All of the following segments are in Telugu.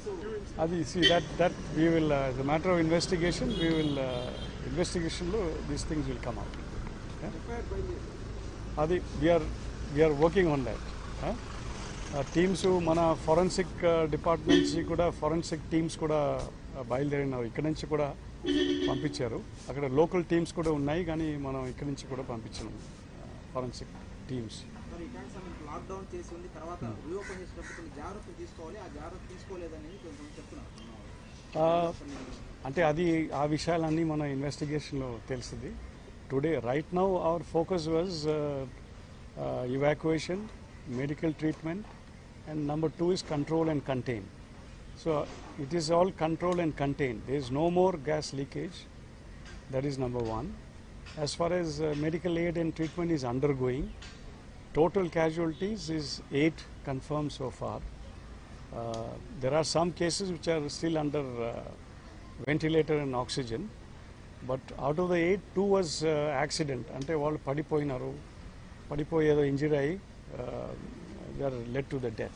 టీమ్స్ అది see that that we will the matter of investigation we will ఇన్వెస్టిగేషన్లో these things will come out అది we are we are working on that teams మన ఫారెన్సిక్ డిపార్ట్మెంట్స్ కూడా ఫారెన్సిక్ టీమ్స్ కూడా uh, బయలుదేరినారు ఇక్కడ నుంచి కూడా పంపించారు అక్కడ లోకల్ టీమ్స్ కూడా ఉన్నాయి కానీ మనం ఇక్కడ నుంచి కూడా పంపించాము ఫారెన్సిక్ టీమ్స్ మరి ఇట్లాంటి సమయంలో లాక్డౌన్ చేసి ఉంది తర్వాత రీఓపెన్ చేసేటప్పుడు కొన్ని జాగ్రత్తలు తీసుకోవాలి ఆ జాగ్రత్త తీసుకోలేదని కొంచెం చెప్తున్నారు అంటే అది ఆ విషయాలన్నీ మన ఇన్వెస్టిగేషన్లో తెలిసింది today right now our focus was evacuation medical treatment and number two is control and contain so it is all control and contain there is no more gas leakage that is number one as far as medical aid and treatment is undergoing total casualties is eight confirmed so far. Uh, there are some cases which are still under uh, ventilator and oxygen, but out of the eight, two was uh, accident. అంటే వాళ్ళు పడిపోయినారు పడిపోయి ఏదో ఇంజరీ అయ్యి they are led to the death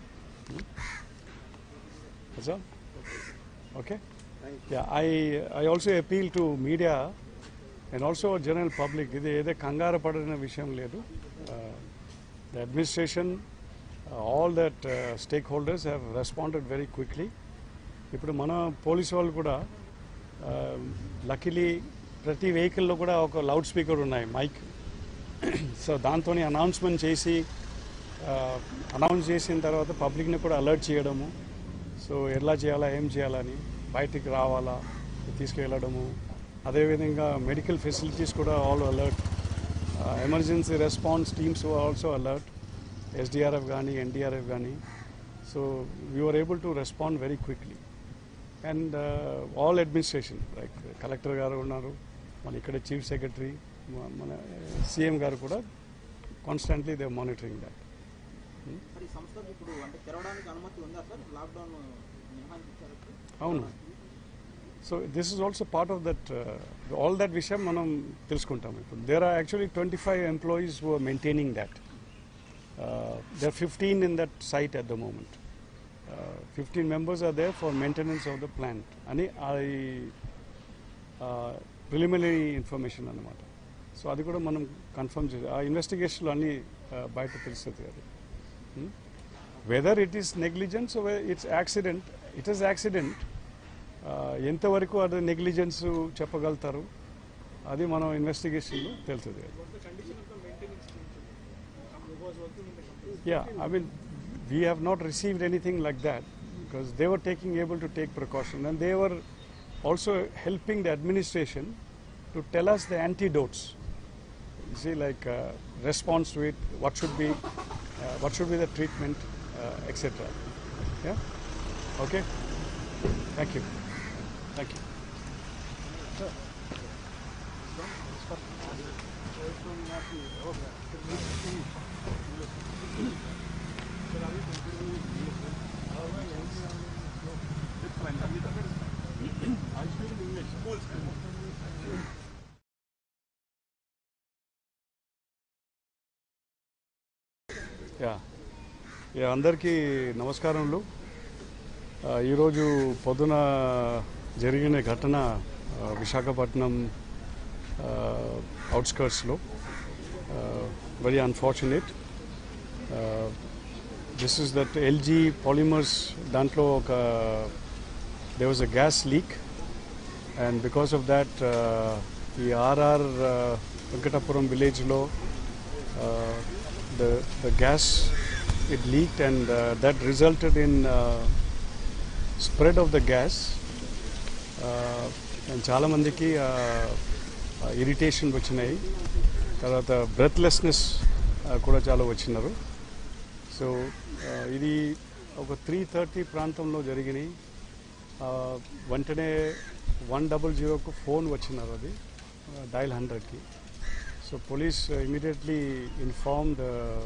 okay ya I I also appeal to media and also general public ఇది ఏదో కంగారు పడిన విషయం లేదు the administration all that stakeholders have responded very quickly ఇప్పుడు మన పోలీస్ వాళ్ళు కూడా లక్కీలీ ప్రతి వెహికల్లో కూడా ఒక లౌడ్ స్పీకర్ ఉన్నాయి మైక్ సో దాంతో అనౌన్స్మెంట్ చేసి అనౌన్స్ చేసిన తర్వాత పబ్లిక్ని కూడా అలర్ట్ చేయడము సో ఎలా చేయాలా ఏం చేయాలని బయటికి రావాలా తీసుకెళ్ళడము అదేవిధంగా మెడికల్ ఫెసిలిటీస్ కూడా all alert emergency response teams also alert SDRF కానీ ఎన్డీఆర్ఎఫ్ కానీ so we are able to respond very quickly and all administration like collector garu ఉన్నారు మన ఇక్కడ చీఫ్ సెక్రటరీ మన సీఎం గారు కూడా కాన్స్టెంట్లీ దే మానిటరింగ్ దాట్ మరి ఈ సంస్థకు ఇప్పుడు అంటే తెరవడానికి అనుమతి ఉందా సార్ లాక్డౌన్ మినహాయించారు అవును so this is also part of that all that విషయం మనం తెలుసుకుంటాం ఇప్పుడు there are actually twenty five employees who are maintaining that there fifteen in that site at the moment fifteen members are there for maintenance of the plant అని అది ప్రిలిమినరీ ఇన్ఫర్మేషన్ అన్నమాట సో అది కూడా మనం కన్ఫర్మ్ చేసి ఆ ఇన్వెస్టిగేషన్లో అన్ని uh, బయట తెలుస్తుంది అది whether it is negligence it's accident it is accident ఎంతవరకు అది నెగ్లిజెన్స్ చెప్పగలుగుతారు అది మనం ఇన్వెస్టిగేషన్లో తెలుస్తుంది ya I mean we have not received anything like that because they were taking able to take precaution and they were also helping the administration to tell us the antidotes you see like uh, response to it what should be uh, what should be the treatment uh, etc yeah okay thank you thank you ya ya అందరికీ నమస్కారములు ఆ, ఈరోజు పొద్దున జరిగిన ఘటన ఆ, విశాఖపట్నం అవుట్స్కర్ట్స్లో very unfortunate this is that LG polymers దాంట్లో ఒక there was a gas leak and because of that ఈ ఆర్ఆర్ వెంకటాపురం విలేజ్లో the the gas it leaked and uh, that resulted in uh, spread of the gas uh, and చాలా మందికి ఇరిటేషన్ వచ్చినాయి తర్వాత బ్రెత్లెస్నెస్ కూడా చాలా వచ్చినారు సో ఇది ఒక త్రీ థర్టీ ప్రాంతంలో జరిగినాయి Uh, వెంటనే వన్ డబుల్ జీరోకు ఫోన్ వచ్చినారు అది డైల్ హండ్రెడ్కి so police immediately informed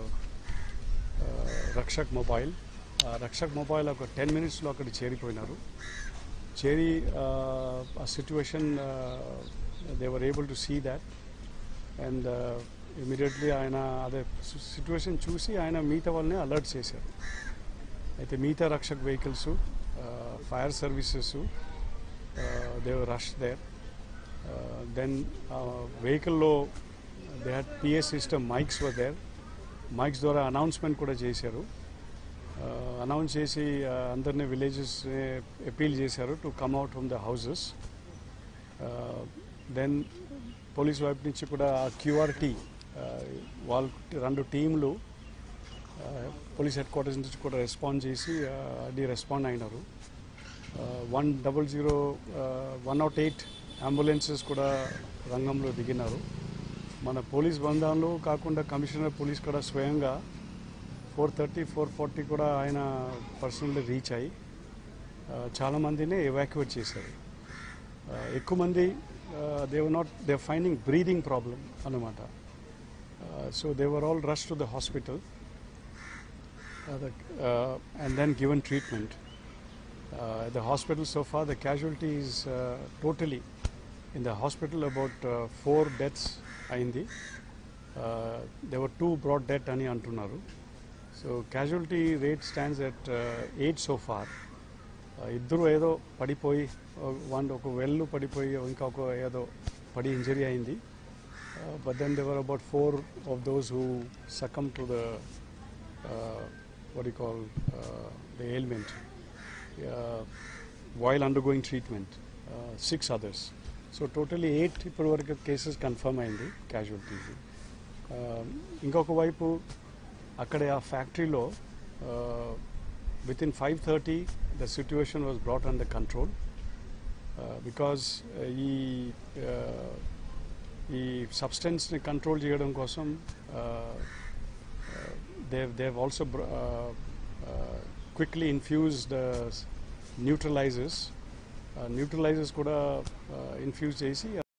Rakshak mobile Rakshak mobile ఒక టెన్ మినిట్స్లో అక్కడ చేరిపోయినారు చేరి ఆ situation they were able to see that and immediately ఆయన అదే సిచ్యువేషన్ చూసి ఆయన మిగతా వాళ్ళని అలర్ట్ చేశారు అయితే మిగతా Rakshak vehicles fire services they rush there then వెహికల్లో they had P S system mikes were there mikes ద్వారా అనౌన్స్మెంట్ కూడా చేశారు అనౌన్స్ చేసి uh, అందరినీ విలేజెస్ అపీల్ చేశారు to come out from the houses then police వైపు నుంచి కూడా క్యూఆర్టీ వాళ్ళ రెండు టీంలు పోలీస్ హెడ్ క్వార్టర్స్ నుంచి కూడా రెస్పాండ్ చేసి uh, అది రెస్పాండ్ అయినారు one double zero one not eight ambulances కూడా రంగంలో దిగినారు మన పోలీస్ బృందాలు కాకుండా కమిషనర్ పోలీస్ కూడా స్వయంగా ఫోర్ థర్టీ ఫోర్ ఫార్టీ కూడా ఆయన పర్సనల్లీ రీచ్ అయ్యి ఆ, చాలా మందిని ఎవాక్యుయేట్ చేశారు ఆ, ఎక్కువ మంది they were not they finding breathing problem అనమాట so they were all rush to the hospital and then given treatment Uh, at the hospital so far, the casualties uh, totally in the hospital about uh, four deaths అయింది Uh, there were two brought death అని అంటున్నారు so casualty rate stands at eight so far ఇద్దరు ఏదో పడిపోయి వన్ ఒక వెల్లు పడిపోయి ఇంకా ఒక ఏదో పడి ఇంజరీ అయింది but then they were about four of those who succumb to the what do you call uh, the ailment uh, while undergoing treatment. Uh, six others. So totally eight ఇప్పటి వరకు కేసెస్ కన్ఫర్మ్ అయింది క్యాజువల్టీస్ ఇంకొక వైపు అక్కడ ఆ ఫ్యాక్టరీలో within five thirty the situation was brought under control because ఈ uh, ఈ సబ్స్టెన్స్ని కంట్రోల్ చేయడం కోసం they've they've also br- uh, uh, quickly infused uh, s- neutralizers uh, neutralizers కూడా uh, infuse చేసి